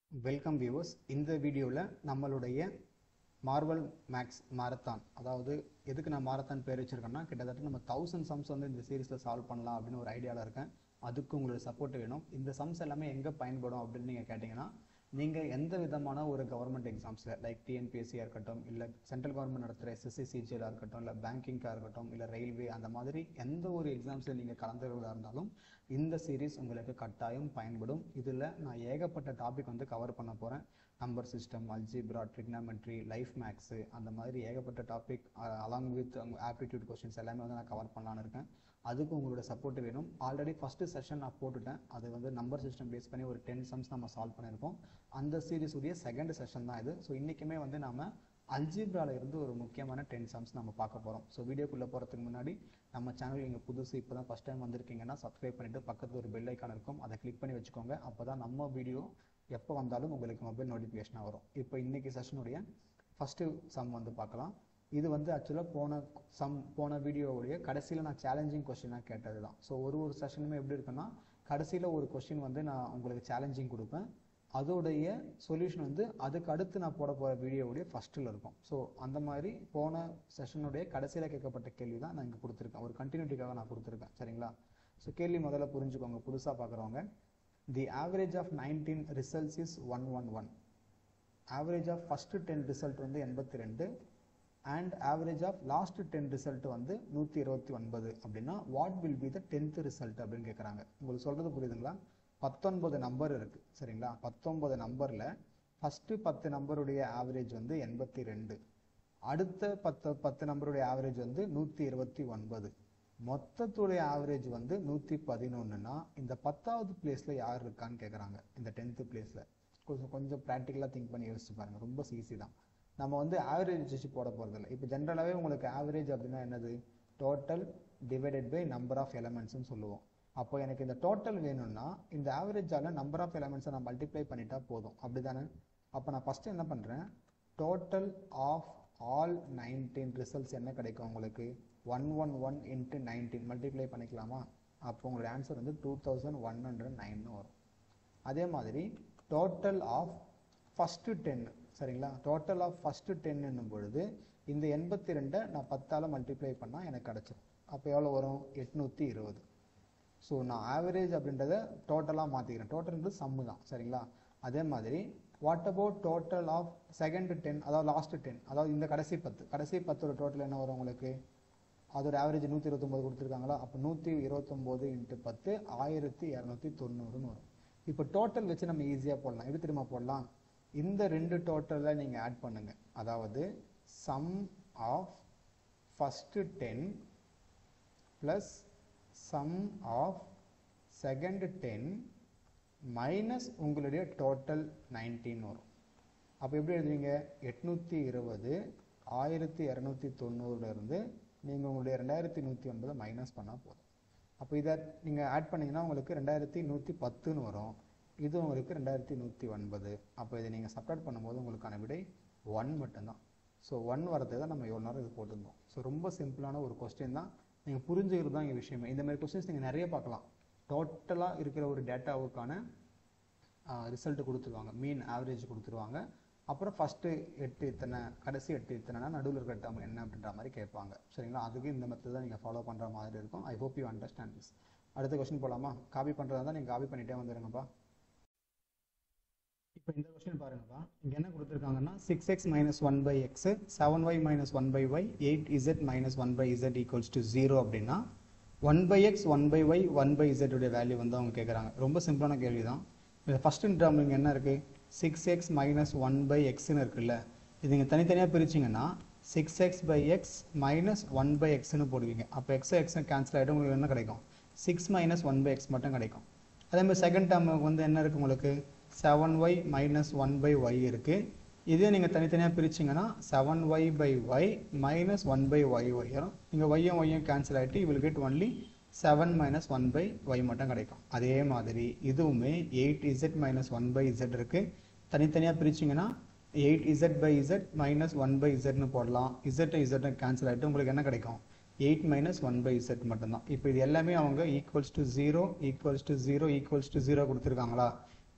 welcome viewers இந்த வீடியோவில் நம்மளுடைய மார்வல் மேக்ஸ் மாரத்தான் அதாவது எதுக்கு நான் மாரத்தான் பேர் வச்சிருக்கேன்னா கிட்டத்தட்ட நம்ம தௌசண்ட் சம்ஸ் வந்து இந்த சீரிஸில் சால்வ் பண்ணலாம் அப்படின்னு ஒரு ஐடியாவில் இருக்கேன் அதுக்கு உங்களோட சப்போர்ட் வேணும் இந்த சம்ஸ் எல்லாமே எங்கே பயன்படும் அப்படின்னு நீங்கள் கேட்டிங்கன்னா நீங்கள் எந்த விதமான ஒரு கவர்மெண்ட் எக்ஸாம்ஸில் லைக் டிஎன்பிஎஸ்சியாக இருக்கட்டும் இல்லை சென்ட்ரல் கவர்மெண்ட் நடத்துகிற எஸ்எஸ்சி சிஜிஎலாக இருக்கட்டும் இல்லை பேங்கிங்காக இருக்கட்டும் இல்லை ரயில்வே அந்த மாதிரி எந்த ஒரு எக்ஸாம்ஸில் நீங்கள் கலந்துக்கிறதா இருந்தாலும் இந்த சீரீஸ் உங்களுக்கு கட்டாயம் பயன்படும் இதில் நான் ஏகப்பட்ட டாபிக் வந்து கவர் பண்ண போகிறேன் number system algebra trigonometry life maths அந்த மாதிரி ஏகப்பட்ட topic along with aptitude questions எல்லாமே வந்து நான் கவர் பண்ணலான்னு இருக்கேன் அதுக்கு உங்களோட சப்போர்ட் வேணும் ஆல்ரெடி ஃபஸ்ட்டு செஷன் நான் போட்டுட்டேன் அது வந்து நம்பர் சிஸ்டம் பேஸ் பண்ணி ஒரு டென் சம்ஸ் நம்ம சால்வ் பண்ணியிருக்கோம் அந்த சீரிஸ் உடைய செகண்ட் செஷன் தான் இது ஸோ இன்றைக்குமே வந்து நாம அல்ஜிப்ரால இருந்து ஒரு முக்கியமான டென் சம்ஸ் நம்ம பார்க்க போகிறோம் ஸோ வீடியோக்குள்ளே போகிறதுக்கு முன்னாடி நம்ம சேனல் நீங்கள் புதுசு இப்போ தான் ஃபஸ்ட் டைம் வந்திருக்கீங்கன்னா சப்ஸ்கிரைப் பண்ணிவிட்டு பக்கத்தில் ஒரு பெல் ஐக்கான் இருக்கும் அதை கிளிக் பண்ணி வச்சுக்கோங்க அப்போ தான் நம்ம வீடியோ எப்போ வந்தாலும் உங்களுக்கு மொபைல் நோட்டிஃபிகேஷனாக வரும் இப்போ இன்னைக்கு செஷனுடைய ஃபஸ்ட்டு சம் வந்து பார்க்கலாம் இது வந்து ஆக்சுவலாக போன சம் போன வீடியோவுடைய கடைசியில் நான் சேலஞ்சிங் கொஸ்டினாக கேட்டது தான் ஸோ ஒரு ஒரு செஷனுமே எப்படி இருக்குன்னா கடைசியில் ஒரு கொஸ்டின் வந்து நான் உங்களுக்கு சேலஞ்சிங் கொடுப்பேன் அதோடைய சொல்யூஷன் வந்து அதுக்கு அடுத்து நான் போட போகிற வீடியோவுடைய ஃபஸ்ட்டில் இருக்கும் ஸோ அந்த மாதிரி போன செஷனுடைய கடைசியில் கேட்கப்பட்ட கேள்வி தான் நான் இங்கே கொடுத்துருக்கேன் ஒரு கண்டினியூட்டிக்காக நான் கொடுத்துருக்கேன் சரிங்களா ஸோ கேள்வி முதல்ல புரிஞ்சுக்கோங்க புதுசாக பார்க்குறவங்க the average of nineteen results is one one one average of first ten result வந்து எண்பத்தி ரெண்டு and average of last ten result வந்து நூற்றி இருபத்தி ஒன்பது அப்படின்னா what will be the tenth result அப்படின்னு கேட்குறாங்க உங்களுக்கு சொல்கிறது புரியுதுங்களா பத்தொன்பது நம்பர் இருக்குது சரிங்களா பத்தொன்பது நம்பரில் ஃபஸ்ட்டு பத்து நம்பருடைய ஆவரேஜ் வந்து எண்பத்தி ரெண்டு அடுத்த பத்து பத்து நம்பருடைய ஆவரேஜ் வந்து நூற்றி இருபத்தி ஒன்பது மொத்தத்துடைய ஆவரேஜ் வந்து நூற்றி பதினொன்றுனா இந்த பத்தாவது பிளேஸில் யார் இருக்கான்னு கேட்குறாங்க இந்த டென்த்து பிளேஸில் கொஞ்சம் கொஞ்சம் ப்ராக்டிக்கலாக திங்க் பண்ணி யோசிச்சு பாருங்கள் ரொம்ப ஈஸி தான் நம்ம வந்து ஆவரேஜ் வச்சு போட போகிறதில்ல இப்போ ஜென்ரலாகவே உங்களுக்கு ஆவரேஜ் அப்படின்னா என்னது total divided by number of எலமெண்ட்ஸ்னு சொல்லுவோம் அப்போ எனக்கு இந்த டோட்டல் வேணும்னா இந்த ஆவரேஜால் நம்பர் ஆஃப் எலமெண்ட்ஸை நான் மல்டிப்ளை பண்ணிட்டா போதும் அப்படி தானே அப்போ நான் ஃபஸ்ட்டு என்ன பண்ணுறேன் total of all nineteen results என்ன கிடைக்கும் உங்களுக்கு one one one into nineteen multiply பண்ணிக்கலாமா அப்போ உங்களுடைய ஆன்சர் வந்து டூ தௌசண்ட் ஒன் ஹண்ட்ரட் நைன்னு வரும் அதே மாதிரி டோட்டல் ஆஃப் ஃபஸ்ட்டு டென் சரிங்களா டோட்டல் ஆஃப் ஃபஸ்ட்டு டென் என்னும் பொழுது இந்த எண்பத்தி ரெண்டை நான் பத்தால் மல்டிப்ளை பண்ணால் எனக்கு கிடச்சிரும் அப்போ எவ்வளோ வரும் எட்நூற்றி இருபது ஸோ நான் ஆவரேஜ் அப்படின்றத டோட்டலாக மாற்றிக்கிறேன் டோட்டல்ன்றது சம்மு தான் சரிங்களா அதே மாதிரி what about total of second ten அதாவது லாஸ்ட் டென் அதாவது இந்த கடைசி பத்து கடைசி பத்தோட டோட்டல் என்ன வரும் உங்களுக்கு அதோட ஆவரேஜ் நூற்றி இருபத்தொம்போது கொடுத்துருக்காங்களா அப்போ நூற்றி இருபத்தொம்போது இன்ட்டு பத்து ஆயிரத்தி இரநூத்தி தொண்ணூறுன்னு வரும் இப்போ டோட்டல் வச்சு நம்ம ஈஸியாக போடலாம் எப்படி திரும்ப போடலாம் இந்த ரெண்டு டோட்டலை நீங்கள் ஆட் பண்ணுங்க அதாவது sum of first ten plus sum of second ten minus உங்களுடைய டோட்டல் நைன்டீன் வரும் அப்போ எப்படி எழுதுவீங்க எட்நூற்றி இருபது ஆயிரத்தி இரநூத்தி தொண்ணூறுலேருந்து நீங்கள் உங்களுடைய ரெண்டாயிரத்தி நூற்றி ஒன்பதை மைனஸ் பண்ணால் போதும் அப்போ இதை நீங்கள் ஆட் பண்ணிங்கன்னா உங்களுக்கு ரெண்டாயிரத்தி நூற்றி பத்துன்னு வரும் இது உங்களுக்கு ரெண்டாயிரத்தி நூற்றி ஒன்பது அப்போ இதை நீங்கள் சப்ராக்ட் பண்ணும்போது உங்களுக்கான விடை ஒன் மட்டும்தான் ஸோ ஒன் வரது தான் நம்ம எவ்வளோ நேரம் இது போட்டிருந்தோம் ஸோ ரொம்ப சிம்பிளான ஒரு கொஸ்டின் தான் நீங்கள் புரிஞ்சுக்கிறது தான் இங்கே விஷயமே இந்த மாதிரி கொஸ்டின்ஸ் நீங்கள் நிறைய பார்க்கலாம் டோட்டலாக இருக்கிற ஒரு டேட்டாவுக்கான ரிசல்ட் கொடுத்துருவாங்க மீன் ஆவரேஜ் கொடுத்துருவாங்க அப்புறம் ஃபஸ்ட்டு எட்டு இத்தனை கடைசி எட்டு இத்தனைனா நடுவில் இருக்கிற டேர்ம் என்ன அப்படின்ற மாதிரி கேட்பாங்க சரிங்களா அதுக்கு இந்த மெத்தட் தான் நீங்கள் ஃபாலோ பண்ணுற மாதிரி இருக்கும் I hope you understand this அடுத்த கொஸ்டின் போகலாமா காப்பி பண்ணுறதா இருந்தால் நீங்கள் காப்பி பண்ணிகிட்டே வந்துடுங்கப்பா இப்போ இந்த கொஸ்டின் பாருங்கப்பா இங்கே என்ன கொடுத்துருக்காங்கன்னா six X minus one by X seven Y minus one by Y eight Z minus one by Z equals to zero அப்படின்னா one by X one by Y one by இசட்டுடைய value வந்து அவங்க கேட்குறாங்க ரொம்ப சிம்பிளான கேள்வி தான் இதில் ஃபஸ்ட் டேர்ம் இங்கே என்ன இருக்குது six X minus one by எக்ஸ்னு இருக்குல்ல இது நீங்கள் தனித்தனியாக பிரிச்சிங்கன்னா six X by X minus one by எக்ஸ்னு போடுவீங்க அப்போ எக்ஸ் எக்ஸ் கேன்சல் ஆகிட்டு உங்களுக்கு என்ன கிடைக்கும் six minus one by X மட்டும் கிடைக்கும் அதே மாதிரி செகண்ட் டேர்முக்கு வந்து என்ன இருக்குது உங்களுக்கு seven Y minus one by Y இருக்குது இதே நீங்கள் தனித்தனியாக பிரிச்சிங்கன்னா seven Y by Y minus one by Y Y வரும் நீங்கள் ஒய்யும் ஒய்யும் கேன்சல் ஆகிட்டு will get only seven minus one by Y மட்டும் கிடைக்கும் அதே மாதிரி இதுவுமே eight Z minus one by Z இருக்குது தனித்தனியாக பிரிச்சிங்கன்னா eight Z by Z minus one by இசட்னு போடலாம் இசட் இசட் கேன்சல் ஆகிட்டு உங்களுக்கு என்ன கிடைக்கும் eight minus one by Z மட்டும்தான் இப்போ இது எல்லாமே அவங்க equals to zero equals to zero equals to zero கொடுத்துருக்காங்களா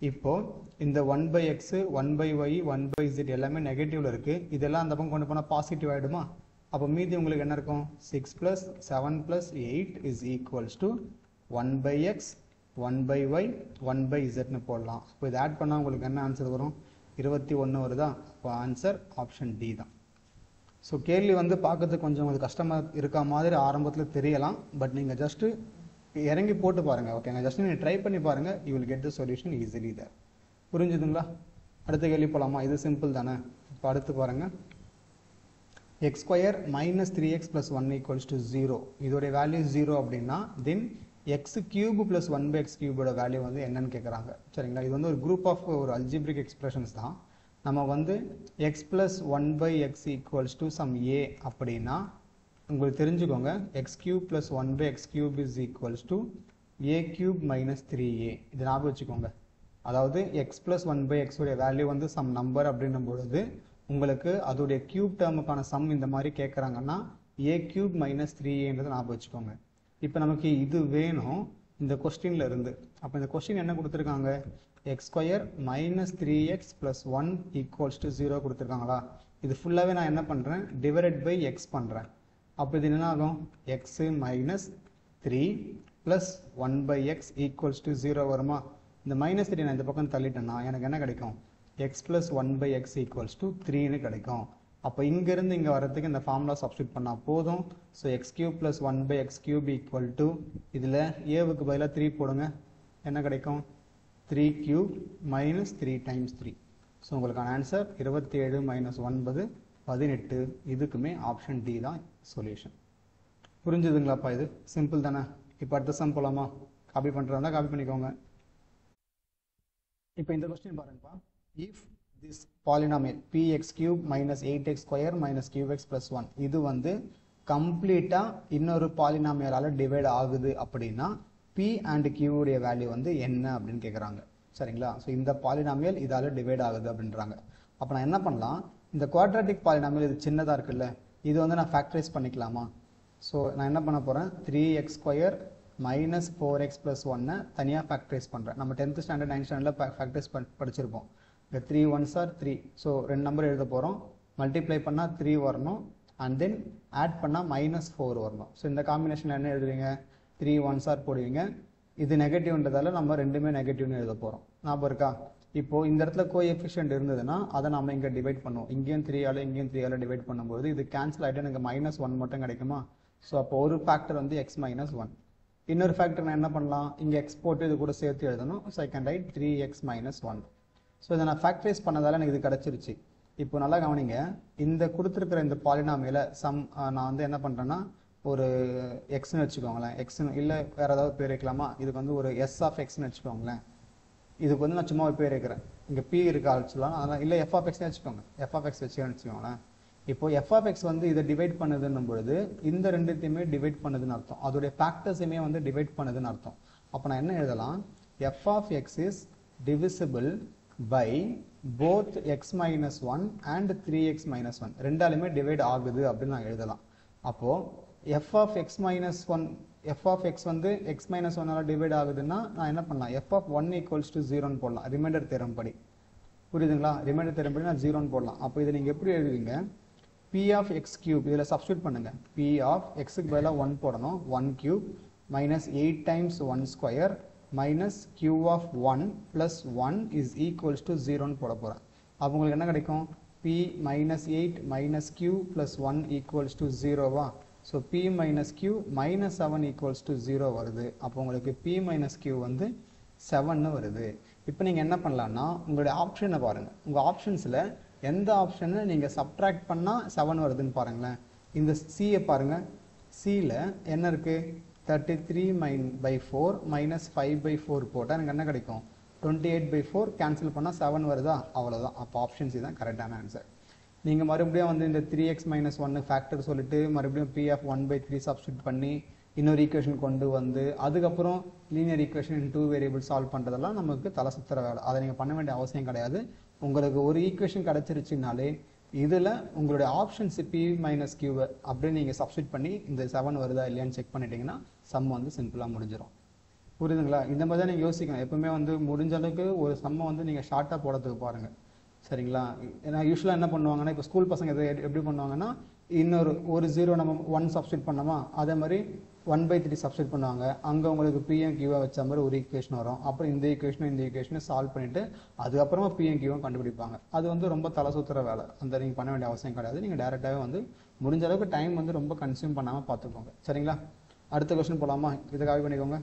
இப்போ இந்த one by X one by Y one by Z எல்லாமே நெகட்டிவ்ல இருக்கு இதெல்லாம் அந்த பக்கம் கொண்டு போனால் பாசிட்டிவ் ஆகிடுமா அப்போ மீதி உங்களுக்கு என்ன இருக்கும் six plus seven plus eight is equals to one by X one by Y one by இசட்னு போடலாம் இப்போ இதை ஆட் பண்ணால் உங்களுக்கு என்ன ஆன்சர் வரும் இருபத்தி ஒன்று வருதா இப்போ ஆன்சர் ஆப்ஷன் டி தான் ஸோ கேள்வி வந்து பார்க்கறதுக்கு கொஞ்சம் உங்களுக்கு கஷ்டமாக இருக்க மாதிரி ஆரம்பத்தில் தெரியலாம் பட் நீங்கள் ஜஸ்ட்டு இறங்கி போட்டு பாருங்கள் ஓகேங்க ஜஸ்ட் நீங்கள் ட்ரை பண்ணி பாருங்கள் you will get the solution easily தர் புரிஞ்சுதுங்களா அடுத்த கேள்வி போகலாமா இது சிம்பிள் தானே இப்போ அடுத்து பாருங்கள் X square minus three X plus one equals to zero இதோடைய வேல்யூ ஜீரோ அப்படின்னா then X cube plus one by X கியூபோட வேல்யூ வந்து என்னன்னு கேட்குறாங்க சரிங்களா இது வந்து ஒரு குரூப் ஆஃப் ஒரு அல்ஜிப்ரிக் எக்ஸ்பிரஷன்ஸ் தான் நம்ம வந்து X plus one by X equals to some ஏ அப்படின்னா உங்களுக்கு தெரிஞ்சுக்கோங்க X cube plus one by X cube is equals to A cube minus three A இது ஞாபகம் வச்சுக்கோங்க அதாவது எக்ஸ் ப்ளஸ் ஒன் பை எக்ஸோடைய வேல்யூ வந்து சம் நம்பர் அப்படின்னும் பொழுது உங்களுக்கு அதோடைய கியூப் டேர்முக்கான சம் இந்த மாதிரி கேட்குறாங்கன்னா ஏ கியூப் மைனஸ் த்ரீ ஏன்றதை ஞாபகம் வச்சுக்கோங்க இப்போ நமக்கு இது வேணும் இந்த கொஸ்டின்ல இருந்து அப்போ இந்த கொஸ்டின் என்ன கொடுத்துருக்காங்க X square minus three X plus one equals to zero கொடுத்துருக்காங்களா இது ஃபுல்லாகவே நான் என்ன பண்ணுறேன் டிவைடட் பை எக்ஸ் பண்ணுறேன் அப்போ இது என்ன ஆகும் X minus three plus one by X equals to zero வருமா இந்த மைனஸ் த்ரீ நான் இந்த பக்கம் தள்ளிட்டேன்னா எனக்கு என்ன கிடைக்கும் X plus one by X equals to த்ரீன்னு கிடைக்கும் அப்போ இங்கேருந்து இங்கே வரதுக்கு இந்த ஃபார்முலா சப்ஸ்டியூட் பண்ணால் போதும் so X cube plus one by X cube equal to இதில் ஏவுக்கு பதிலாக த்ரீ போடுங்க என்ன கிடைக்கும் three cube minus three times three so உங்களுக்கான ஆன்சர் இருபத்தி ஏழு மைனஸ் ஒன்பது பதினெட்டு இதுக்குமே ஆப்ஷன் டி தான் சொல்யூஷன் புரிஞ்சுதுங்களாப்பா இது சிம்பிள் தானே இப்போ அடுத்த சம் போலாமா காப்பி பண்ணுறதா காப்பி பண்ணிக்கோங்க இப்போ இந்த கொஸ்டின் பாருங்கப்பா if this polynomial P X cube minus eight X square minus cube X plus one இது வந்து கம்ப்ளீட்டாக இன்னொரு பாலினாமியலால் டிவைட் ஆகுது அப்படின்னா பி அண்ட் கியூடைய வேல்யூ வந்து என்ன அப்படின்னு கேட்குறாங்க சரிங்களா ஸோ இந்த பாலினாமியல் இதால் டிவைட் ஆகுது அப்படின்றாங்க அப்போ நான் என்ன பண்ணலாம் இந்த குவாட்ராட்டிக் பாலினாமியல் இது சின்னதாக இருக்குல்ல இது வந்து நான் ஃபேக்டரைஸ் பண்ணிக்கலாமா ஸோ நான் என்ன பண்ண போகிறேன் three X square minus four X plus ஒன்னை தனியாக ஃபேக்டரைஸ் பண்ணுறேன் நம்ம டென்த் ஸ்டாண்டர்ட் நைன்த் ஸ்டாண்டர்டில் ஃபேக்டரைஸ் படிச்சிருப்போம் இந்த three ones are three so ரெண்டு நம்பர் எழுத போகிறோம் மல்டிப்ளை பண்ணால் த்ரீ வரணும் அண்ட் தென் ஆட் பண்ணால் மைனஸ் ஃபோர் வரணும் ஸோ இந்த காம்பினேஷனில் என்ன எழுதுவீங்க த்ரீ ஒன்ஸ் ஆர் போடுவீங்க இது நெகட்டிவ்ன்றதால நம்ம ரெண்டுமே நெகட்டிவ்னு எழுத போகிறோம் ஞாபகம் இருக்கா இப்போ இந்த இடத்துல கோ எஃபிஷியன்ட் இருந்ததுன்னா அதை நம்ம இங்கே டிவைட் பண்ணுவோம் இங்கேயும் த்ரீ ஆல இங்கேயும் த்ரீ ஆல டிவைட் பண்ணும்போது இது கேன்சல் ஆகிட்டு எனக்கு மைனஸ் ஒன் மட்டும் கிடைக்குமா ஸோ அப்போ ஒரு ஃபேக்டர் வந்து எக்ஸ் மைனஸ் ஒன் இன்னொரு ஃபேக்டர் நான் என்ன பண்ணலாம் இங்கே எக்ஸ் போட்டு இது கூட சேர்த்து எழுதணும் second right three x minus one so இதை நான் ஃபேக்டரைஸ் பண்ணதால எனக்கு இது கிடச்சிருச்சு இப்போ நல்லா கவனிங்க இந்த கொடுத்துருக்கிற இந்த பாலினாமியில சம் நான் வந்து என்ன பண்ணுறேன்னா ஒரு எக்ஸ்னு வச்சுக்கோங்களேன் எக்ஸ்னு இல்லை வேற ஏதாவது பேர் வைக்கலாமா இதுக்கு வந்து ஒரு எஸ் ஆஃப் எக்ஸ்னு வச்சுக்கோங்களேன் இதுக்கு வந்து நான் சும்மா ஒரு பேர் வைக்கிறேன் இங்கே பி இருக்கு ஆல்ச்சுலாம் அதனால் இல்லை எஃப் ஆஃப் எக்ஸ்னே வச்சுக்கோங்க எஃப் ஆஃப் எக்ஸ் வச்சுக்கோன்னு வச்சுக்கோங்களேன் இப்போ எஃப் ஆஃப் எக்ஸ் வந்து இதை டிவைட் பண்ணுதுன்னும் பொழுது இந்த ரெண்டுத்தையுமே டிவைட் பண்ணுதுன்னு அர்த்தம் அதோடைய ஃபேக்டர்ஸையுமே வந்து டிவைட் பண்ணுதுன்னு அர்த்தம் அப்போ நான் என்ன எழுதலாம் f of x is divisible by both x minus one and three x minus one ரெண்டாலுமே டிவைட் ஆகுது அப்படின்னு நான் எழுதலாம் அப்போ f of x minus one f of x வந்து எக்ஸ் மைனஸ் ஒன்னால டிவைட் ஆகுதுன்னா நான் என்ன பண்ணலாம் f of one equals to ஜீரோன்னு போடலாம் ரிமைண்டர் தேரம் படி புரியுதுங்களா ரிமைண்டர் தேரம் படி நான் ஜீரோன்னு போடலாம் அப்போ இதை நீங்கள் எப்படி எழுதுவீங்க பி ஆஃப் எக்ஸ் கியூப் இதில் சப்ஸ்டியூட் பண்ணுங்க பி ஆஃப் எக்ஸுக்கு பதிலாக ஒன் போடணும் one cube minus eight times one square minus q of one plus one is equals to ஜீரோன்னு போட போகிறேன் அப்போ உங்களுக்கு என்ன கிடைக்கும் p minus eight minus q plus one equals to ஜீரோவா so p minus q minus seven equals to zero வருது அப்போ உங்களுக்கு பி மைனஸ் கியூ வந்து செவன்னு வருது இப்போ நீங்கள் என்ன பண்ணலான்னா உங்களுடைய ஆப்ஷனை பாருங்கள் உங்கள் ஆப்ஷன்ஸில் எந்த ஆப்ஷனை நீங்கள் சப்ட்ராக்ட் பண்ணால் செவன் வருதுன்னு பாருங்களேன் இந்த சியை பாருங்கள் சியில் என்ன இருக்குது thirty three mine by four minus five by four போட்டால் எனக்கு என்ன கிடைக்கும் twenty eight by four cancel பண்ணால் செவன் வருதா அவ்வளோதான் அப்போ ஆப்ஷன் சி தான் கரெக்டான ஆன்சர் நீங்கள் மறுபடியும் வந்து இந்த த்ரீ எக்ஸ் மைனஸ் ஒன்னு ஃபேக்டர் சொல்லிட்டு மறுபடியும் p of one by three substitute பண்ணி இன்னொரு ஈக்குவேஷன் கொண்டு வந்து அதுக்கப்புறம் linear equation in two variable solve பண்ணுறதெல்லாம் நமக்கு தலை சுத்துற வேலை அதை நீங்கள் பண்ண வேண்டிய அவசியம் கிடையாது உங்களுக்கு ஒரு ஈக்குவேஷன் கிடச்சிருச்சுனாலே இதில் உங்களுடைய ஆப்ஷன்ஸ் பி மைனஸ் கியூவை அப்படியே நீங்கள் சப்ஸ்டியூட் பண்ணி இந்த செவன் வருதா இல்லையான்னு செக் பண்ணிட்டீங்கன்னா சம் வந்து சிம்பிளாக முடிஞ்சிடும் புரியுதுங்களா இந்த மாதிரி தான் நீங்கள் யோசிக்கணும் எப்பவுமே வந்து முடிஞ்ச அளவுக்கு ஒரு சம்மை வந்து நீங்கள் ஷார்ட்டாக போடுறதுக்கு பாருங்கள் சரிங்களா ஏன்னா யூஸ்வலாக என்ன பண்ணுவாங்கன்னா இப்போ ஸ்கூல் பசங்க எதை எப்படி பண்ணுவாங்கன்னா இன்னொரு ஒரு ஜீரோ நம்ம ஒன் சப்ஸ்டியூட் பண்ணோமா அதே மாதிரி ஒன் பை த்ரீ சப்ஸ்டியூட் பண்ணுவாங்க அங்கே உங்களுக்கு பிஎம் கியூவா வச்ச மாதிரி ஒரு ஈக்குவேஷன் வரும் அப்புறம் இந்த ஈக்குவேஷனும் இந்த ஈக்குவேஷனும் சால்வ் பண்ணிட்டு அதுக்கப்புறமா பிஎம் கியூவும் கண்டுபிடிப்பாங்க அது வந்து ரொம்ப தலை சுத்துற வேலை அந்த நீங்கள் பண்ண வேண்டிய அவசியம் கிடையாது நீங்கள் டேரெக்டாகவே வந்து முடிஞ்ச அளவுக்கு டைம் வந்து ரொம்ப கன்சியூம் பண்ணாமல் பார்த்துக்கோங்க சரிங்களா அடுத்த கொஸ்டின் போகலாமா இதை காப்பி பண்ணிக்கோங்க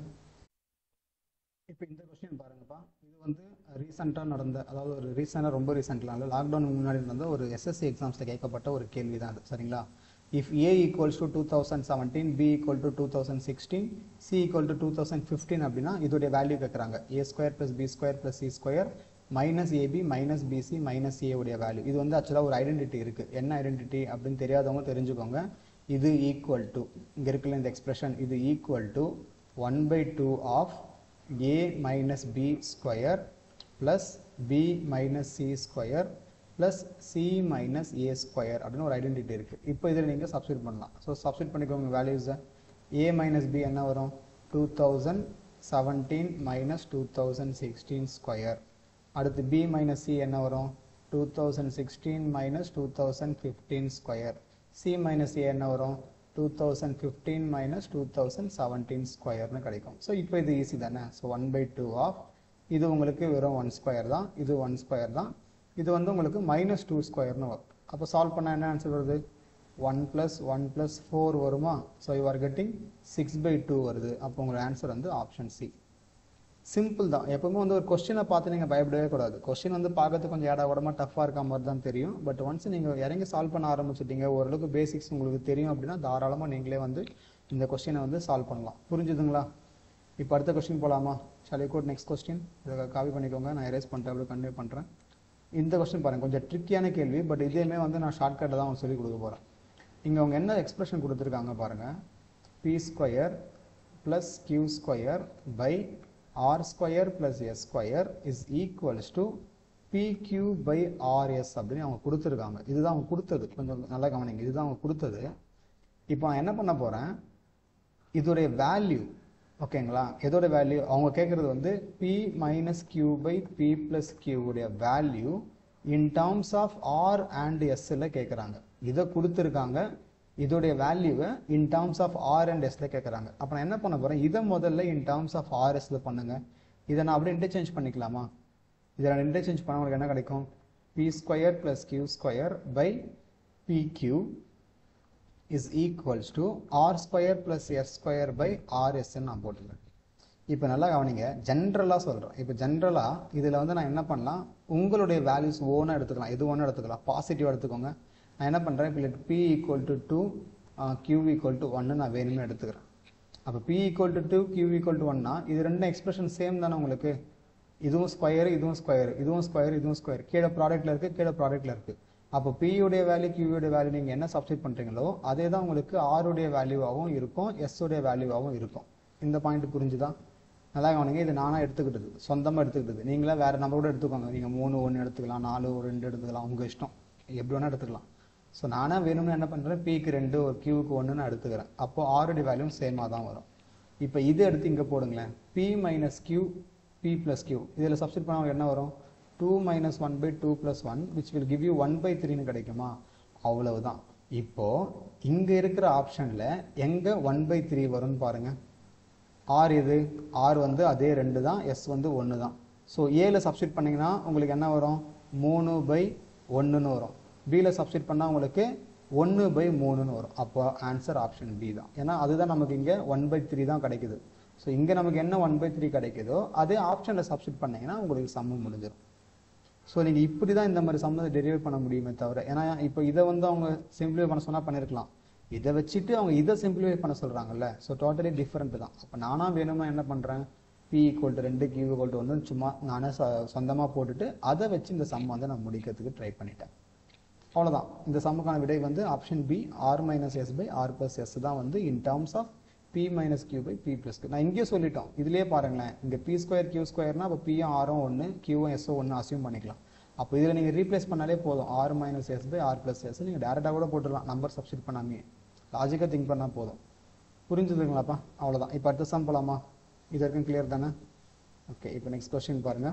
இப்போ இந்த கொஸ்டின் பாருங்கப்பா இது வந்து ரீசெண்டாக நடந்த அதாவது ஒரு ரீசெண்டாக ரொம்ப ரீசெண்டாக இல்லை லாக்டவுனுக்கு முன்னாடி நடந்த ஒரு எஸ்எஸ்சி எக்ஸாம்ஸில் கேட்கப்பட்ட ஒரு கேள்வி தான் அது சரிங்களா if a equals to two thousand seventeen b equal to two thousand sixteen c equal to two thousand fifteen அப்படின்னா இதோடைய வேல்யூ கேட்குறாங்க a square plus b square plus c square minus a b minus b c minus a உடைய value இது வந்து ஆக்சுவலாக ஒரு identity இருக்குது என்ன ஐடென்டிட்டி அப்படின்னு தெரியாதவங்க தெரிஞ்சுக்கோங்க இது ஈக்குவல் டு இங்கே இருக்குல்ல இந்த எக்ஸ்பிரஷன் இது equal to one by two of a minus b square plus b minus c square plus c minus a square அப்படின்னு ஒரு ஐடென்டிட்டி இருக்கு இப்போ இதில் நீங்கள் சப்ஸ்டியூட் பண்ணலாம் ஸோ சப்ஸ்டியூட் பண்ணிக்கோங்க வேல்யூஸை a மைனஸ் b என்ன வரும் two thousand seventeen minus two thousand sixteen square அடுத்து b மைனஸ் c என்ன வரும் two thousand sixteen minus two thousand fifteen square c minus a என்ன வரும் two thousand fifteen minus two thousand seventeen ஸ்கொயர்னு கிடைக்கும் so இப்போ இது ஈஸி தானே so one by two of இது உங்களுக்கு வெறும் ஒன் ஸ்கொயர் தான் இது ஒன் ஸ்கொயர் தான் இது வந்து உங்களுக்கு மைனஸ் டூ ஸ்கொயர்னு வரும் அப்போ சால்வ் பண்ணால் என்ன ஆன்சர் வருது one plus one plus four வருமா so you are getting six by two வருது அப்போ உங்களோட ஆன்சர் வந்து ஆப்ஷன் சி சிம்பிள் தான் எப்பவுமே வந்து ஒரு கொஸ்டினை பார்த்து நீங்கள் பயப்படவே கூடாது கொஸ்டின் வந்து பார்க்கறதுக்கு கொஞ்சம் ஏடா கூடமா டஃப்பாக இருக்க மாதிரி தான் தெரியும் பட் ஒன்ஸ் நீங்கள் இறங்கி சால்வ் பண்ண ஆரம்பிச்சிட்டீங்க ஓரளவுக்கு பேசிக்ஸ் உங்களுக்கு தெரியும் அப்படின்னா தாராளமாக நீங்களே வந்து இந்த கொஸ்டினை வந்து சால்வ் பண்ணலாம் புரிஞ்சுதுங்களா இப்போ அடுத்த கொஸ்டின் போகலாமா ஷாலி கோட் நெக்ஸ்ட் கொஸ்டின் இதை காப்பி பண்ணிக்கோங்க நான் எரேஸ் பண்ணிட்டு அப்படியே கண்டினியூ பண்ணுறேன் இந்த கொஸ்டின் பாருங்க கொஞ்சம் ட்ரிக்கியான கேள்வி பட் இதேமே வந்து நான் ஷார்ட்கட்டை தான் அவங்க சொல்லி கொடுக்க போகிறேன் இங்கே அவங்க என்ன எக்ஸ்பிரஷன் கொடுத்துருக்காங்க பாருங்கள் p square plus q square by r square plus s square is equals to p q by r s அப்படின்னு அவங்க கொடுத்துருக்காங்க இதுதான் அவங்க கொடுத்தது கொஞ்சம் நல்லா கவனிங்க இதுதான் அவங்க கொடுத்தது இப்போ நான் என்ன பண்ண போகிறேன் இதோடைய வேல்யூ ஓகேங்களா எதோட வேல்யூ அவங்க கேட்குறது வந்து p minus q by p plus கியூடைய value in terms of r and எஸ்ஸில் கேட்குறாங்க இதை கொடுத்துருக்காங்க இதோடைய வேல்யூவை in terms of r and எஸ்ல கேட்குறாங்க அப்போ நான் என்ன பண்ண போகிறேன் இதை முதல்ல இன் டேர்ம்ஸ் ஆஃப் ஆர்எஸ்ல பண்ணுங்க இதை நான் அப்படியே இன்டர்சேஞ்ச் பண்ணிக்கலாமா இதை நான் இன்டர்சேஞ்ச் பண்ண உங்களுக்கு என்ன கிடைக்கும் p square plus q square by p q is equals to r square plus s square by ஆர்எஸ்ன்னு நான் போட்டுக்கிறேன் இப்போ நல்லா கவனிங்க ஜென்ரலாக சொல்கிறேன் இப்போ ஜென்ரலாக இதில் வந்து நான் என்ன பண்ணலாம் உங்களுடைய வேல்யூஸ் ஓனாக எடுத்துக்கலாம் எது ஒன்று எடுத்துக்கலாம் பாசிட்டிவ் எடுத்துக்கோங்க நான் என்ன பண்ணுறேன் இப்போ let p equal to two q equal to ஒன்னு நான் வேணும்னு எடுத்துக்கிறேன் அப்போ p equal to two q equal to ஒன்னா இது ரெண்டு எக்ஸ்பிரஷன் சேம் தானே உங்களுக்கு இதுவும் ஸ்கொயர் இதுவும் ஸ்கொயர் இதுவும் ஸ்கொயர் இதுவும் ஸ்கொயர் கீழே ப்ராடக்ட்ல இருக்கு கீழே ப்ராடக்ட்ல இருக்கு அப்போ P உடைய வேல்யூ Q உடைய வேல்யூ நீங்கள் என்ன சப்ஸ்டிட் பண்ணுறீங்களோ அதே தான் உங்களுக்கு R உடைய வேல்யூவாகவும் இருக்கும் S உடைய வேல்யூவாகவும் இருக்கும் இந்த பாயிண்ட் புரிஞ்சுதா நல்லா கவனிங்க இது நானாக எடுத்துக்கிட்டது சொந்தமாக எடுத்துக்கிட்டது நீங்களே வேற நம்பர் கூட எடுத்துக்கோங்க நீங்கள் மூணு ஒன்று எடுத்துக்கலாம் நாலு ஒரு ரெண்டு எடுத்துக்கலாம் உங்கள் இஷ்டம் எப்படி வேணால் எடுத்துக்கலாம் ஸோ நானாக வேணும்னு என்ன பண்ணுறேன் பிக்கு ரெண்டு ஒரு கியூக்கு ஒன்று நான் எடுத்துக்கிறேன் அப்போ ஆருடைய வேல்யூ சேமாக தான் வரும் இப்போ இது எடுத்து இங்கே போடுங்களேன் p minus q p plus q இதில் சப்ஸ்டிட் பண்ணால் என்ன வரும் two minus one by two plus one which will give you one by த்ரீன்னு கிடைக்குமா அவ்வளவுதான் இப்போ இங்கே இருக்கிற ஆப்ஷனில் எங்கே ஒன் பை த்ரீ வரும்னு பாருங்க ஆர் இது ஆர் வந்து அதே ரெண்டு தான் எஸ் வந்து ஒன்று தான் ஸோ ஏல சப்ஸ்டிட் பண்ணீங்கன்னா உங்களுக்கு என்ன வரும் மூணு பை ஒன்றுன்னு வரும் பியில் சப்ஸ்டிட் பண்ணால் உங்களுக்கு ஒன்று பை மூணுன்னு வரும் அப்போ ஆன்சர் ஆப்ஷன் பி தான் ஏன்னா அதுதான் நமக்கு இங்கே ஒன் பை த்ரீ தான் கிடைக்குது ஸோ இங்கே நமக்கு என்ன ஒன் பை த்ரீ கிடைக்குதோ அதே ஆப்ஷனில் சப்ஸ்டிட் பண்ணீங்கன்னா உங்களுக்கு சம்மு முடிஞ்சிடும் ஸோ நீங்கள் இப்படி தான் இந்த மாதிரி சம்மந்தம் டெரிவேட் பண்ண முடியுமே தவிர ஏன்னா இப்போ இதை வந்து அவங்க சிம்பிளிஃபை பண்ண சொன்னால் பண்ணியிருக்கலாம் இதை வச்சுட்டு அவங்க இதை சிம்பிளிஃபை பண்ண சொல்கிறாங்கல்ல ஸோ டோட்டலி டிஃப்ரெண்ட் தான் அப்போ நானாக வேணுமா என்ன பண்ணுறேன் பி ஈக்குவல் டு ரெண்டு கியூ ஈக்குவல் டு ஒன்று சும்மா நானே சொந்தமாக போட்டுட்டு அதை வச்சு இந்த சம் வந்து நான் முடிக்கிறதுக்கு ட்ரை பண்ணிட்டேன் அவ்வளோதான் இந்த சம்முக்கான விடை வந்து option B r minus s by r plus s தான் வந்து in terms of p minus q by p plus நான் இங்கேயே சொல்லிட்டோம் இதுலேயே பாருங்களேன் இங்கே பி ஸ்கொயர் கியூ ஸ்கொயர்னா அப்போ பியும் ஆரும் ஒன்று கியூவும் எஸ்ஸோ ஒன்று அசியூம் பண்ணிக்கலாம் அப்போ இதில் நீங்கள் ரீப்ளேஸ் பண்ணாலே போதும் r minus s by r plus s நீங்கள் டேரெக்டாக கூட போட்டுடலாம் நம்பர் சப்ஸ்டிட் பண்ணாமே லாஜிக்காக திங்க் பண்ணால் போதும் புரிஞ்சுதுங்களாப்பா அவ்வளோதான் இப்போ அடுத்த சம் போலாமா இது வரைக்கும் கிளியர் தானே ஓகே இப்போ நெக்ஸ்ட் கொஸ்டின் பாருங்க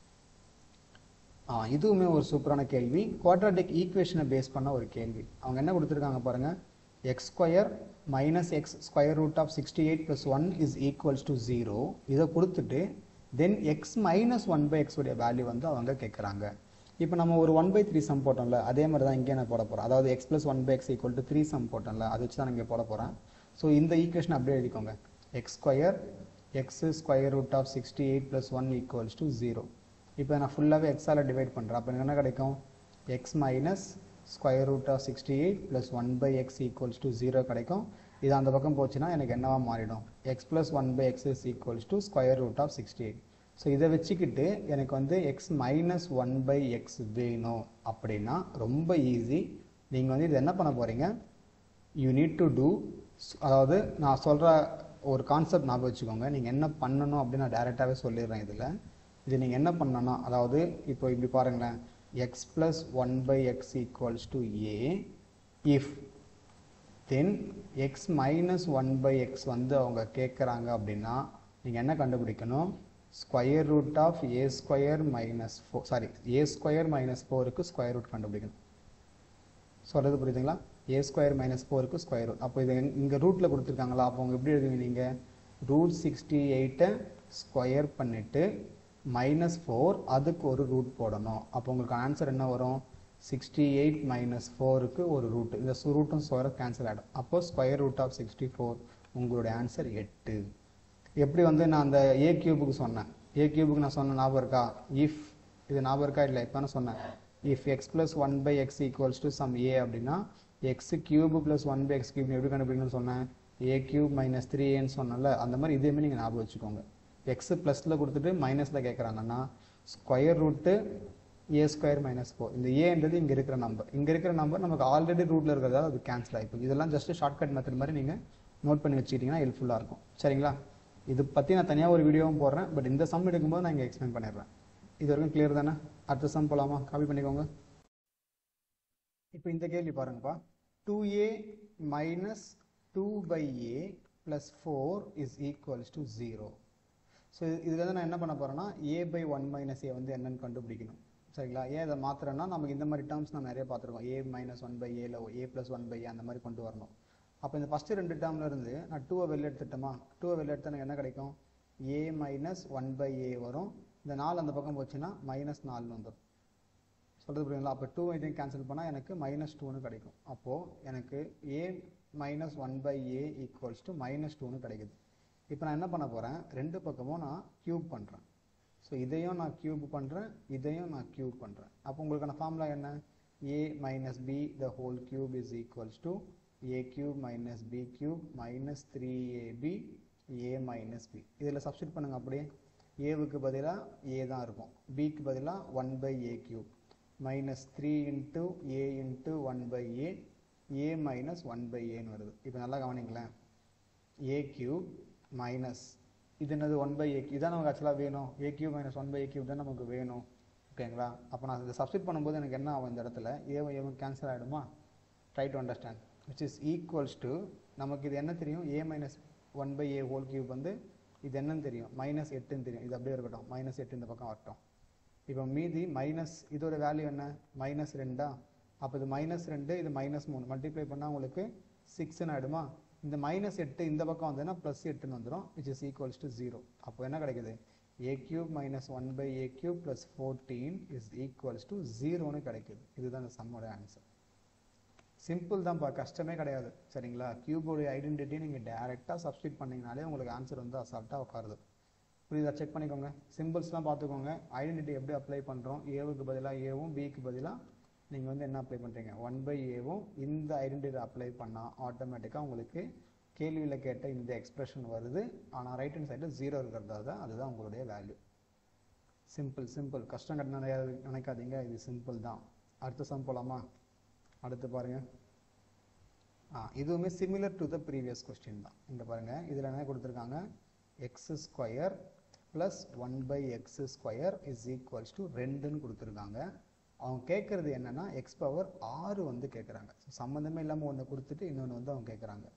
ஆ இதுவுமே ஒரு சூப்பரான கேள்வி குவாட்ராட்டிக் ஈக்குவேஷனை பேஸ் பண்ண ஒரு கேள்வி அவங்க என்ன கொடுத்துருக்காங்க பாருங்க x square minus x square root of sixty eight plus one is equals to zero இதை கொடுத்துட்டு then x minus one by x உடைய வேல்யூ வந்து அவங்க கேட்குறாங்க இப்போ நம்ம ஒரு ஒன் பை த்ரீ சம் போட்டோம்ல அதே மாதிரி தான் இங்கே நான் போட போகிறேன் அதாவது X plus one by x equal to three sum போட்டோம்ல அதை வச்சு தான் இங்கே போட போகிறேன் ஸோ இந்த ஈக்குவேஷன் அப்படியே எழுதிக்கோங்க x square x square root of sixty eight plus one equals to zero இப்போ நான் ஃபுல்லாகவே எக்ஸால் டிவைட் பண்ணுறேன் அப்போ எனக்கு என்ன கிடைக்கும் x minus square root of sixty eight plus one by X equals to zero கிடைக்கும் இது அந்த பக்கம் போச்சுன்னா எனக்கு என்னவா மாறிடும் x plus one by x is equals to square root of sixty eight so இதை வச்சுக்கிட்டு எனக்கு வந்து x minus one by x வேணும் அப்படின்னா ரொம்ப ஈஸி நீங்கள் வந்து இது என்ன பண்ண போகிறீங்க யூ நீட் டு டூ அதாவது நான் சொல்கிற ஒரு கான்செப்ட் ஞாபகம் வச்சுக்கோங்க நீங்கள் என்ன பண்ணணும் அப்படின்னு நான் டேரெக்டாகவே சொல்லிடுறேன் இதில் இது நீங்கள் என்ன பண்ணணும்னா அதாவது இப்போ இப்படி பாருங்களேன் x plus one by X equals to a if then x minus one by x வந்து அவங்க கேட்குறாங்க அப்படின்னா நீங்கள் என்ன கண்டுபிடிக்கணும் square root of a square minus four sorry a square minus ஃபோருக்கு ஸ்கொயர் ரூட் கண்டுபிடிக்கணும் சொல்கிறது புரியுதுங்களா ஏ ஸ்கொயர் மைனஸ் ஃபோருக்கு ஸ்கொயர் ரூட் அப்போ இது இங்கே ரூட்டில் கொடுத்துருக்காங்களா அப்போ அவங்க எப்படி எழுதுவீங்க நீங்கள் ரூட் சிக்ஸ்டி எயிட்டை ஸ்கொயர் பண்ணிவிட்டு மைனஸ் ஃபோர் அதுக்கு ஒரு ரூட் போடணும் அப்போ உங்களுக்கு ஆன்சர் என்ன வரும் சிக்ஸ்டி எயிட் மைனஸ் ஃபோருக்கு ஒரு ரூட் இந்த ரூட்டும் ஸ்கொயரும் கேன்சல் ஆகிடும் அப்போ square root of sixty four உங்களுடைய ஆன்சர் எட்டு எப்படி வந்து நான் அந்த ஏ கியூபுக்கு சொன்னேன் ஏ கியூபுக்கு நான் சொன்ன ஞாபகம் இருக்கா இஃப் இது ஞாபகம் இருக்கா இல்லை இப்போ நான் சொன்னேன் if x plus one by X equals to some ஏ அப்படின்னா x cube plus one by X cube எப்படி கண்டுபிடிக்கணும்னு சொன்னேன் ஏ கியூப் மைனஸ் த்ரீ ஏன்னு சொன்னல அந்த மாதிரி இதேமாதிரி நீங்கள் ஞாபகம் வச்சுக்கோங்க எக்ஸ் ப்ளஸில் கொடுத்துட்டு மைனஸில் கேட்குறாங்கன்னா square root a square minus four இந்த ஏன்றது இங்கே இருக்கிற நம்பர் இங்கே இருக்கிற நம்பர் நமக்கு ஆல்ரெடி ரூட்டில் இருக்கிறதால அது கேன்சல் ஆகிப்போம் இதெல்லாம் ஜஸ்ட் ஷார்ட்கட் மெத்தட் மாதிரி நீங்கள் நோட் பண்ணி வச்சுக்கிட்டிங்கன்னா ஹெல்ப்ஃபுல்லாக இருக்கும் சரிங்களா இது பற்றி நான் தனியாக ஒரு வீடியோவும் போடுறேன் பட் இந்த சம் எடுக்கும்போது நான் இங்கே எக்ஸ்பிளைன் பண்ணிடுறேன் இது வரைக்கும் கிளியர் தானே அடுத்த சம் போகலாமா காப்பி பண்ணிக்கோங்க இப்போ இந்த கேள்வி பாருங்கப்பா two a minus two by a plus four is equals to zero so இதில் வந்து நான் என்ன பண்ண போகிறேன்னா a by one minus a வந்து என்னன்னு கண்டுபிடிக்கணும் சரிங்களா ஏன் இதை மாத்திரன்னா நமக்கு இந்த மாதிரி டேர்ம்ஸ் நம்ம நிறைய பார்த்துருக்கோம் ஏ மைனஸ் ஒன் பை ஏல a plus one by a அந்த மாதிரி கொண்டு வரணும் அப்போ இந்த ஃபஸ்ட்டு ரெண்டு டேர்ம்ல இருந்து நான் டூவை வெளில எடுத்துட்டோமா டூவை வெளில எடுத்தா எனக்கு என்ன கிடைக்கும் a minus one by a வரும் இந்த நாலு அந்த பக்கம் போச்சுன்னா மைனஸ் நாலுன்னு வந்துடும் சொல்கிறது புரியுங்களா அப்போ டூ இதையும் கேன்சல் பண்ணால் எனக்கு மைனஸ் டூன்னு கிடைக்கும் அப்போது எனக்கு a minus one by a equals to minus டூன்னு கிடைக்குது இப்போ நான் என்ன பண்ண போகிறேன் ரெண்டு பக்கமும் நான் க்யூப் பண்ணுறேன் ஸோ இதையும் நான் க்யூப் பண்ணுறேன் இதையும் நான் க்யூப் பண்ணுறேன் அப்போ உங்களுக்கான ஃபார்முலா என்ன a minus b the whole cube is equals to A cube minus b cube minus three a b a minus b இதில் சப்ஸ்டியூட் பண்ணுங்க அப்படியே ஏவுக்கு பதிலாக ஏ தான் இருக்கும் பிக்கு பதிலாக one by a cube minus three into a into one by a a minus one by ஏன்னு வருது இப்போ நல்லா கவனிங்களேன் ஏ கியூப் மைனஸ் இது என்னது ஒன் பை ஏ இதான் நமக்கு ஆக்சுவலாக வேணும் a cube minus one by a cube தான் நமக்கு வேணும் ஓகேங்களா அப்போ நான் இதை சப்ஸ்டியூட் பண்ணும்போது எனக்கு என்ன ஆகும் இந்த இடத்துல ஏவும் ஏவும் கேன்சல் ஆகிடுமா try to understand which is equals to நமக்கு இது என்ன தெரியும் a minus one by a whole cube வந்து இது என்னன்னு தெரியும் மைனஸ் எட்டுன்னு தெரியும் இது அப்படியே இருக்கட்டும் மைனஸ் எட்டு இந்த பக்கம் வரட்டும் இப்போ மீதி மைனஸ் இதோட வேல்யூ என்ன மைனஸ் ரெண்டா அப்போ இது மைனஸ் ரெண்டு இது மைனஸ் மூணு மல்டிப்ளை பண்ணால் உங்களுக்கு சிக்ஸ்ன்னு ஆகிடுமா இந்த மைனஸ் எட்டு இந்த பக்கம் வந்ததுன்னா ப்ளஸ் எட்டுன்னு வந்துடும் which is equals to zero அப்போ என்ன கிடைக்குது a cube minus one by a cube plus fourteen is equals to ஜீரோன்னு கிடைக்குது இதுதான் இந்த சம்மோட ஆன்சர் சிம்பிள் தான்ப்பா கஷ்டமே கிடையாது சரிங்களா கியூபோடைய ஐடென்டிட்டி நீங்கள் டேரெக்டாக சப்ஸ்டியூட் பண்ணிங்கனாலே உங்களுக்கு ஆன்சர் வந்து அசால்ட்டாக உட்காருது புரியுதா செக் பண்ணிக்கோங்க சிம்பிள்ஸ்லாம் பார்த்துக்கோங்க ஐடென்டிட்டி எப்படி அப்ளை பண்ணுறோம் ஏவுக்கு பதிலாக ஏவும் பிக்கு பதிலாக நீங்கள் வந்து என்ன அப்ளை பண்ணுறீங்க ஒன் பை ஏவும் இந்த ஐடென்டிட்டி அப்ளை பண்ணால் ஆட்டோமேட்டிக்காக உங்களுக்கு கேள்வியில் கேட்ட இந்த எக்ஸ்பிரஷன் வருது ஆனால் ரைட் ஹேண்ட் சைடில் ஜீரோ இருக்கிறதா தான் அதுதான் உங்களுடைய வேல்யூ சிம்பிள் சிம்பிள் கஷ்டம் கட்ட நினைக்காதீங்க இது சிம்பிள் தான் அடுத்த சம் போலாமா அடுத்து பாருங்க ஆ இதுவுமே similar to the previous question தான் இங்கே பாருங்க இதில் என்ன கொடுத்துருக்காங்க X square plus one by x square is equals to ரெண்டுன்னு கொடுத்துருக்காங்க அவங்க கேட்குறது என்னன்னா எக்ஸ் பவர் ஆறு வந்து கேட்குறாங்க ஸோ சம்மந்தமே இல்லாமல் ஒன்று கொடுத்துட்டு இன்னொன்று வந்து அவங்க கேட்குறாங்க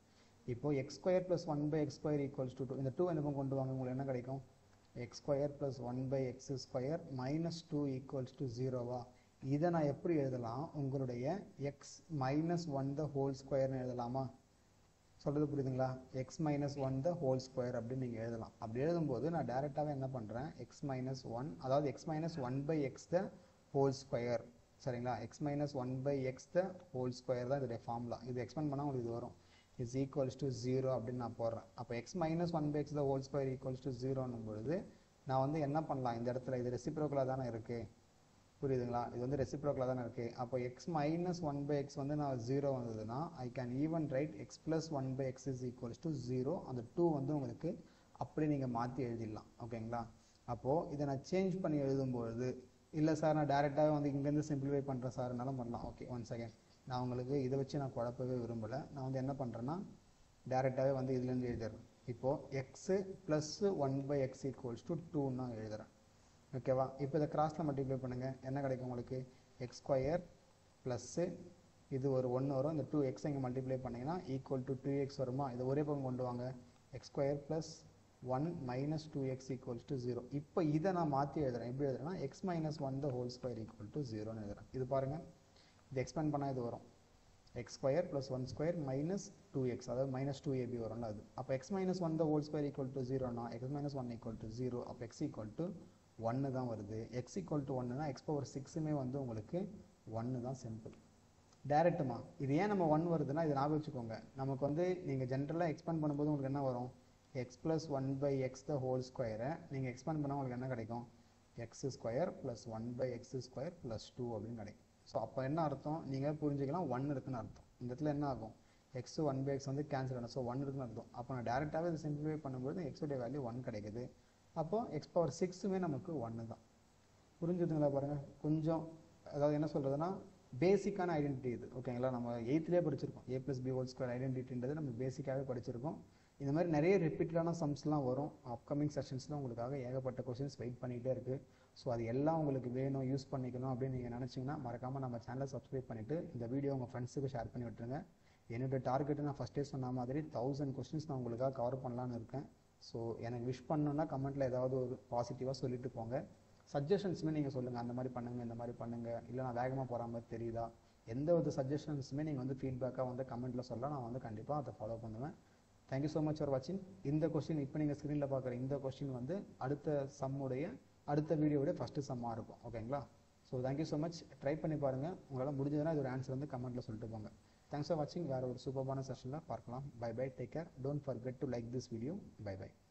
இப்போ x square plus one by x square equals to two இந்த டூ என்ன கொண்டு வாங்க உங்களுக்கு என்ன கிடைக்கும் x square plus one by x square minus two equals to ஜீரோவா இதை நான் எப்படி எழுதலாம் உங்களுடைய x minus one the whole ஸ்கொயர்னு எழுதலாமா சொல்கிறது புரியுதுங்களா x minus one the whole square அப்படின்னு நீங்கள் எழுதலாம் அப்படி எழுதும்போது நான் டேரெக்டாகவே என்ன பண்ணுறேன் எக்ஸ் மைனஸ் ஒன் அதாவது x minus one by x the whole square சரிங்களா x minus one by x the whole square தான் இதோடைய ஃபார்முலா இது எக்ஸ்பெண்ட் பண்ணால் உங்களுக்கு இது வரும் இஸ் ஈக்குவல்ஸ் டு ஜீரோ அப்படின்னு நான் போடுறேன் அப்போ x minus one by x the whole square equals to ஜீரோன்னும் பொழுது நான் வந்து என்ன பண்ணலாம் இந்த இடத்துல இது ரெசிப்ரோக்கலாக தானே இருக்குது புரியுதுங்களா இது வந்து ரெசிப்ரோக்கலாக தானே இருக்குது அப்போ x minus one by x வந்து நான் ஜீரோ வந்ததுன்னா I can even write x plus one by x is equals to zero அந்த டூ வந்து உங்களுக்கு அப்படி நீங்கள் மாற்றி எழுதிடலாம் ஓகேங்களா அப்போது இதை நான் சேஞ்ச் பண்ணி எழுதும்பொழுது இல்லை சார் நான் டேரெக்டாகவே வந்து இங்கேருந்து சிம்பிளிஃபை பண்ணுறேன் சார்னாலும் பண்ணலாம் ஓகே ஒன் செகண்ட் நான் உங்களுக்கு இதை வச்சு நான் குழப்பவே விரும்பலை நான் வந்து என்ன பண்ணுறேன்னா டேரெக்டாகவே வந்து இதுலேருந்து எழுதிடுறேன் இப்போது x plus one by X equals to டூன்னு நான் எழுதுறேன் ஓகேவா இப்போ இதை கிராஸில் மல்டிப்ளை பண்ணுங்கள் என்ன கிடைக்கும் உங்களுக்கு எக்ஸ் ஸ்கொயர் ப்ளஸ்ஸு இது ஒரு ஒன்று வரும் இந்த டூ எக்ஸ் இங்கே மல்டிப்ளை பண்ணிங்கன்னா ஈக்குவல் டு டூ எக்ஸ் வருமா இது ஒரே பக்கம் கொண்டு வாங்க x square plus one minus two x equals to zero இப்போ இதை நான் மாற்றி எழுதுறேன் எப்படி எழுதுறேன்னா x minus one the whole square equal to ஜீரோன்னு எழுதுறேன் இது பாருங்கள் இது எக்ஸ்பேண்ட் பண்ணால் இது வரும் x square plus one square minus two x அதாவது மைனஸ் டூ ஏபி வரும்ல அது அப்போ x minus one the whole square equal to ஜீரோனா x minus one equal to zero அப்போ எக்ஸ் ஈக்குவல் டு ஒன்று தான் வருது எக்ஸ் ஈக்குவல் டு ஒன்றுனா எக்ஸ் பவர் சிக்ஸுமே வந்து உங்களுக்கு ஒன்று தான் சிம்பிள் டேரெக்டுமா இது ஏன் நம்ம ஒன் வருதுன்னா இது ஞாபகம் வச்சுக்கோங்க நமக்கு வந்து நீங்கள் ஜென்ரலாக எக்ஸ்பேண்ட் பண்ணும்போது உங்களுக்கு என்ன வரும் x plus one by x the whole ஸ்கொயரை நீங்கள் எக்ஸ்பேண்ட் பண்ணால் உங்களுக்கு என்ன கிடைக்கும் x square plus one by x square plus two அப்படின்னு கிடைக்கும் ஸோ அப்போ என்ன அர்த்தம் நீங்கள் புரிஞ்சுக்கலாம் ஒன் இருக்குன்னு அர்த்தம் இந்த இடத்துல என்ன ஆகும் எக்ஸ் ஒன் பை எக்ஸ் வந்து கேன்சல் ஆகும் ஸோ ஒன் இருக்குன்னு அர்த்தம் அப்போ நான் டேரெக்டாகவே இது சிம்பிளிஃபை பண்ணும்போது எக்ஸோடைய வேல்யூ ஒன் கிடைக்குது அப்போது எக்ஸ் பவர் சிக்ஸுமே நமக்கு ஒன்று தான் புரிஞ்சுதுங்களா பாருங்கள் கொஞ்சம் அதாவது என்ன சொல்கிறதுனா பேசிக்கான ஐடென்டிட்டி இது ஓகேங்களா நம்ம எயித்துலேயே படிச்சிருக்கோம் A plus B whole square ஐடென்டிட்டின்றது நம்ம பேசிக்காகவே படிச்சிருக்கோம் இந்த மாதிரி நிறைய ரிப்பீட்டடான சம்ஸ்லாம் வரும் அப்கமிங் செஷன்ஸில் உங்களுக்காக ஏகப்பட்ட கொஷின்ஸ் வெயிட் பண்ணிகிட்டே இருக்குது ஸோ அது எல்லாம் உங்களுக்கு வேணும் யூஸ் பண்ணிக்கணும் அப்படின்னு நீங்கள் நினச்சிங்கன்னா மறக்காமல் நம்ம சேனலை சப்ஸ்கிரைப் பண்ணிவிட்டு இந்த வீடியோ உங்கள் ஃப்ரெண்ட்ஸுக்கு ஷேர் பண்ணி விட்டுருங்க என்னோடய டார்கெட்டு நான் ஃபஸ்ட்டே சொன்ன மாதிரி தௌசண்ட் கொஸ்டின்ஸ் நான் உங்களுக்காக கவர் பண்ணலான்னு இருக்கேன் ஸோ எனக்கு விஷ் பண்ணணுன்னா கமெண்ட்டில் ஏதாவது ஒரு பாசிட்டிவாக சொல்லிட்டு போங்க சஜஷன்ஸுமே நீங்கள் சொல்லுங்கள் அந்த மாதிரி பண்ணுங்கள் இந்த மாதிரி பண்ணுங்கள் இல்லை நான் வேகமாக போகிற மாதிரி தெரியுதா எந்த ஒரு சஜஷன்ஸுமே நீங்கள் வந்து ஃபீட்பேக்காக வந்து கமெண்ட்டில் சொல்ல நான் வந்து கண்டிப்பாக அதை ஃபாலோ பண்ணுவேன் தேங்க்யூ ஸோ மச் ஃபார் வாட்சிங் இந்த கொஸ்டின் இப்போ நீங்கள் ஸ்க்ரீனில் பார்க்குற இந்த கொஸ்டின் வந்து அடுத்த சம்முடைய அடுத்த வீடியோவுடைய ஃபஸ்ட்டு சம்மாக இருக்கும் ஓகேங்களா so thank you so much try பண்ணி பாருங்கள் உங்களால் முடிஞ்சதுன்னா இது ஒரு ஆன்சர் வந்து கமெண்ட்டில் சொல்லிட்டு போங்க தேங்க்ஸ் ஃபார் வாட்சிங் வேறு ஒரு சூப்பரான செஷனில் பார்க்கலாம் bye bye take care don't forget to like this video bye by